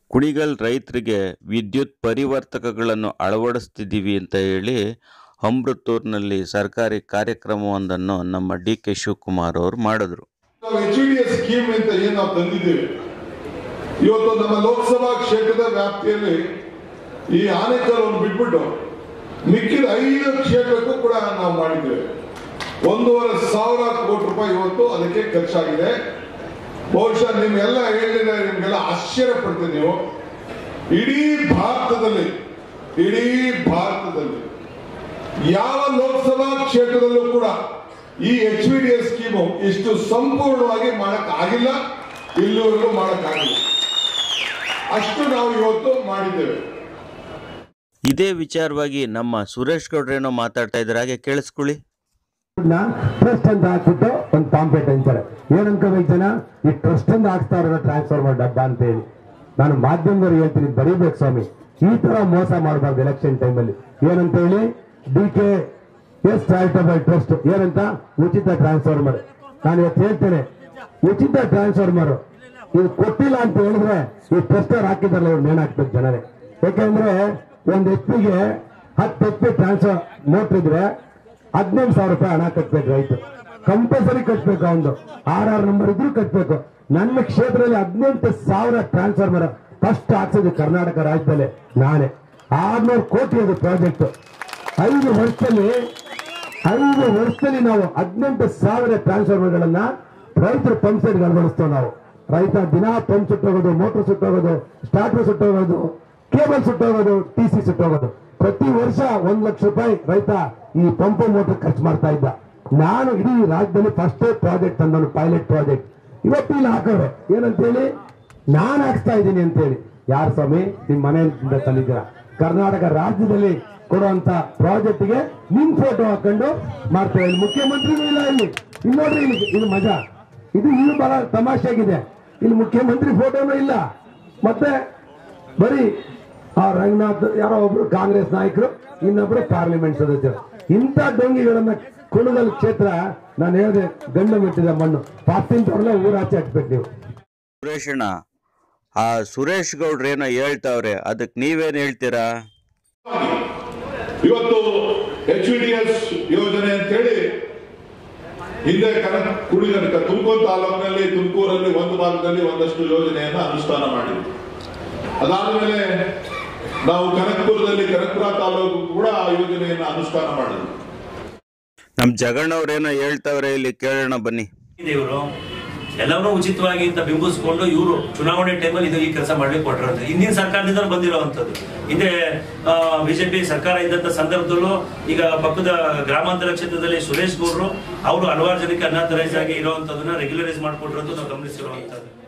ಕುಣಿಗಲ್ ರೈತರಿಗೆ ವಿದ್ಯುತ್ ಪರಿವರ್ತಕಗಳನ್ನು ಅಳವಡಿಸ್ತಿದ್ದೀವಿ ಅಂತ ಹೇಳಿ ಅಮೃತೂರಿನಲ್ಲಿ ಸರ್ಕಾರಿ ಕಾರ್ಯಕ್ರಮವೊಂದನ್ನು ನಮ್ಮ ಡಿ ಕೆ ಶಿವಕುಮಾರ್ ಅವರು ಮಾಡಿದ್ರು ನಾವು ಎಚ್ ಡಿ ಎಸ್ ಸ್ಕೀಮ್ ಅಂತ ಏನ್ ನಾವು ತಂದಿದ್ದೇವೆ ಇವತ್ತು ನಮ್ಮ ಲೋಕಸಭಾ ಕ್ಷೇತ್ರದ ವ್ಯಾಪ್ತಿಯಲ್ಲಿ ಈ ಆನೆಕಲ್ಲನ್ನು ಬಿಟ್ಬಿಟ್ಟು ಮಿಕ್ಕಿದ ಐದು ಕ್ಷೇತ್ರಕ್ಕೂ ಕೂಡ ನಾವು ಮಾಡಿದ್ದೇವೆ ಒಂದೂವರೆ ಸಾವಿರ ಕೋಟಿ ರೂಪಾಯಿ ಇವತ್ತು ಅದಕ್ಕೆ ಖರ್ಚಾಗಿದೆ ಬಹುಶಃ ನಿಮ್ಗೆಲ್ಲ ಹೇಳಿದ್ರೆ ನಿಮ್ಗೆಲ್ಲ ಆಶ್ಚರ್ಯ ಪಡ್ತೀವಿ ನೀವು ಇಡೀ ಭಾರತದಲ್ಲಿ ಇಡೀ ಭಾರತದಲ್ಲಿ ಯಾವ ಲೋಕಸಭಾ ಕ್ಷೇತ್ರದಲ್ಲೂ ಕೂಡ ಈ H V D S scheme ಇಷ್ಟು ಸಂಪೂರ್ಣವಾಗಿ ಮಾಡಕ್ ಆಗಿಲ್ಲ ಇಲ್ಲಿವರೆಗೂ ಮಾಡಕ್ ಆಗಿಲ್ಲ ಅಷ್ಟು ನಾವು ಇವತ್ತು ಮಾಡಿದ್ದೇವೆ ಇದೇ ವಿಚಾರವಾಗಿ ನಮ್ಮ ಸುರೇಶ್ ಗೌಡ್ರೇನೋ ಮಾತಾಡ್ತಾ ಇದ್ದಾರೆ ಹಾಗೆ ಕೇಳಿಸ್ಕೊಳ್ಳಿ ಟ್ರಸ್ಟ್ ಅಂತ ಹಾಕ್ಬಿಟ್ಟು ಒಂದು ಪಾಂಪೇಟ್ ಅಂತಾರೆ ಏನ್ ಅನ್ಕೋಬೇಕು ಜನ ಈ ಟ್ರಸ್ಟ್ ಅಂತ ಹಾಕ್ತಾ ಇರೋದು ಟ್ರಾನ್ಸ್ಫಾರ್ಮರ್ ಡಬ್ಬ ಅಂತ ಹೇಳಿ ನಾನು ಮಾಧ್ಯಮದವ್ರಿಗೆ ಹೇಳ್ತೀನಿ ಬರೀಬೇಕು ಸ್ವಾಮಿ ಈ ತರ ಮೋಸ ಮಾಡಬಾರ್ದು ಎಲೆಕ್ಷನ್ ಟೈಮಲ್ಲಿ ಏನಂತ ಹೇಳಿ D K S charitable trust ಏನಂತ ಉಚಿತ ಟ್ರಾನ್ಸ್ಫಾರ್ಮರ್ ನಾನು ಇವತ್ತು ಹೇಳ್ತೇನೆ ಉಚಿತ ಟ್ರಾನ್ಸ್ಫಾರ್ಮರ್ ಇದು ಕೊಟ್ಟಿಲ್ಲ ಅಂತ ಹೇಳಿದ್ರೆ ಈ ಟ್ರಸ್ಟ್ ಅವ್ರು ಹಾಕಿದಾರಲ್ಲ ಇವ್ರು ನೇಣು ಹಾಕ್ಬೇಕು ಜನರೇ ಯಾಕಂದ್ರೆ ಒಂದ್ ಎಚ್ ಪಿಗೆ ಹತ್ತು ಎಚ್ ಪಿ ಟ್ರಾನ್ಸ್ಫರ್ ಮೋಟರ್ ಇದ್ರೆ ಹದಿನೈದು ಸಾವಿರ ರೂಪಾಯಿ ಹಣ ಕಟ್ಬೇಕು ರೈತ ಕಂಪಲ್ಸರಿ ಕಟ್ಬೇಕು ಅವನು ಆರ್ ಆರ್ ನಂಬರ್ ಇದ್ರೂ ಕಟ್ಬೇಕು ನನ್ನ ಕ್ಷೇತ್ರದಲ್ಲಿ ಹದಿನೆಂಟು ಸಾವಿರ ಟ್ರಾನ್ಸ್ಫಾರ್ಮರ್ ಫಸ್ಟ್ ಹಾಕ್ಸಿದ್ದು ಕರ್ನಾಟಕ ರಾಜ್ಯದಲ್ಲೇ ನಾನೇ ಆರ್ನೂರು ಕೋಟಿ ಅದು ಪ್ರಾಜೆಕ್ಟ್ ಐದು ವರ್ಷದಲ್ಲಿ ಐದು ವರ್ಷದಲ್ಲಿ ನಾವು ಹದಿನೆಂಟು ಸಾವಿರ ಟ್ರಾನ್ಸ್ಫಾರ್ಮರ್ಗಳನ್ನ ರೈತರ ಪಂಪ್ ಸೆಟ್ ಅಳವಡಿಸ್ತೇವೆ ನಾವು ರೈತ ದಿನ ಪಂಪ್ ಸುಟ್ಟೋಗೋದು ಮೋಟರ್ ಸುಟ್ಟೋಗೋದು ಸ್ಟಾರ್ಟರ್ ಸುಟ್ಟೋಗೋದು ಕೇಬಲ್ ಸುಟ್ಟೋಗೋದು ಟಿ ಸಿ ಸುಟ್ಟೋಗೋದು ಪ್ರತಿ ವರ್ಷ ಒಂದ್ ಲಕ್ಷ ರೂಪಾಯಿ ರೈತ ಈ ಪಂಪ್ ಮೋಟರ್ ಖರ್ಚು ಮಾಡ್ತಾ ಇದ್ದ ನಾನು ಇಡೀ ರಾಜ್ಯದಲ್ಲಿ ಫಸ್ಟ್ ಪ್ರಾಜೆಕ್ಟ್ ತಂದನು ಪೈಲಟ್ ಪ್ರಾಜೆಕ್ಟ್ ಇವತ್ತು ಇಲ್ಲಿ ಹಾಕೋರೆ ಏನಂತೇಳಿ ನಾನ್ ಹಾಕ್ಸ್ತಾ ಇದ್ದೀನಿ ಅಂತೇಳಿ ಯಾರು ಸ್ವಾಮಿ ನಿಮ್ ಮನೆಯಿಂದ ತಂದಿದ್ದೀರಾ ಕರ್ನಾಟಕ ರಾಜ್ಯದಲ್ಲಿ ಕೊಡುವಂತ ಪ್ರಾಜೆಕ್ಟ್ ಗೆ ನಿಮ್ ಫೋಟೋ ಹಾಕೊಂಡು ಮಾಡ್ತೇವೆ ಇಲ್ಲಿ ಮುಖ್ಯಮಂತ್ರಿನೂ ಇಲ್ಲ ಇಲ್ಲಿ ಇಲ್ಲಿ ನೋಡ್ರಿ ಇಲ್ಲಿ ಇದು ಮಜಾ ಇದು ಇದು ಬಹಳ ತಮಾಷೆಯಾಗಿದೆ ಇಲ್ಲಿ ಮುಖ್ಯಮಂತ್ರಿ ಫೋಟೋನೂ ಇಲ್ಲ ಮತ್ತೆ ಬರೀ ಆ ರಂಗನಾಥ್ ಯಾರೋ ಒಬ್ರು ಕಾಂಗ್ರೆಸ್ ನಾಯಕರು ಇನ್ನೊಬ್ರು ಪಾರ್ಲಿಮೆಂಟ್ ಸದಸ್ಯರು ಇಂಥ ಡೊಂಗಿಗಳನ್ನ ಕುಣಗಲ್ ಕ್ಷೇತ್ರ ನಾನು ಹೇಳಿದೆ ಗಂಡು ಮೆಟ್ಟಿದ ಮಣ್ಣು ಪಾರ್ಟಿಂತವ್ರನ್ನ ಊರಾಚೆ ಹಾಕ್ಬೇಕು ನೀವು ಸುರೇಶಣ್ಣ ಆ ಸುರೇಶ್ ಗೌಡ್ರೇನೋ ಹೇಳ್ತಾವ್ರೆ ಅದಕ್ಕೆ ನೀವೇನು ಹೇಳ್ತೀರಾ ಇವತ್ತು ಎಚ್ ಡಿ ಎಸ್ ಯೋಜನೆ ಅಂತ ಹೇಳಿ ಹಿಂದೆ ಕನಕ ಕುಡಿಗನಕ ತುಮಕೂರು ತಾಲೂಕಿನಲ್ಲಿ ತುಮಕೂರಲ್ಲಿ ಒಂದು ಭಾಗದಲ್ಲಿ ಒಂದಷ್ಟು ಯೋಜನೆಯನ್ನ ಅನುಷ್ಠಾನ ಮಾಡಿದ್ವಿ ಅದಾದ್ಮೇಲೆ ನಾವು ಕನಕಪುರದಲ್ಲಿ ಕನಕಪುರ ತಾಲೂಕು ಕೂಡ ಆ ಯೋಜನೆಯನ್ನ ಅನುಷ್ಠಾನ ಮಾಡಿದ್ವಿ ನಮ್ಮ ಜಗಣ್ಣವ್ರೇನೋ ಹೇಳ್ತಾವ್ರೆ ಇಲ್ಲಿ ಕೇಳೋಣ ಬನ್ನಿ ಇವರು ಎಲ್ಲವನ್ನೂ ಉಚಿತವಾಗಿ ಅಂತ ಬಿಂಬಿಸ್ಕೊಂಡು ಇವರು ಚುನಾವಣೆ ಟೈಮಲ್ಲಿ ಇದು ಈ ಕೆಲಸ ಮಾಡ್ಲಿಕ್ಕೆ ಕೊಟ್ಟಿರೋದು ಹಿಂದಿನ ಸರ್ಕಾರದಿಂದ ಬಂದಿರುವಂತದ್ದು ಹಿಂದೆ ಬಿಜೆಪಿ ಸರ್ಕಾರ ಇದ್ದಂತ ಸಂದರ್ಭದಲ್ಲೂ ಈಗ ಪಕ್ಕದ ಗ್ರಾಮಾಂತರ ಕ್ಷೇತ್ರದಲ್ಲಿ ಸುರೇಶ್ ಗೌಡ್ರು ಅವರು ಹಲವಾರು ಜನಕ್ಕೆ ಅನಾಥರೈಸ್ ಆಗಿ ಇರುವಂತದನ್ನ ರೆಗ್ಯುಲರೈಸ್ ಮಾಡಿಕೊಟ್ಟಿರೋದು ನಾವು ಗಮನಿಸಿರುವಂತದ್ದು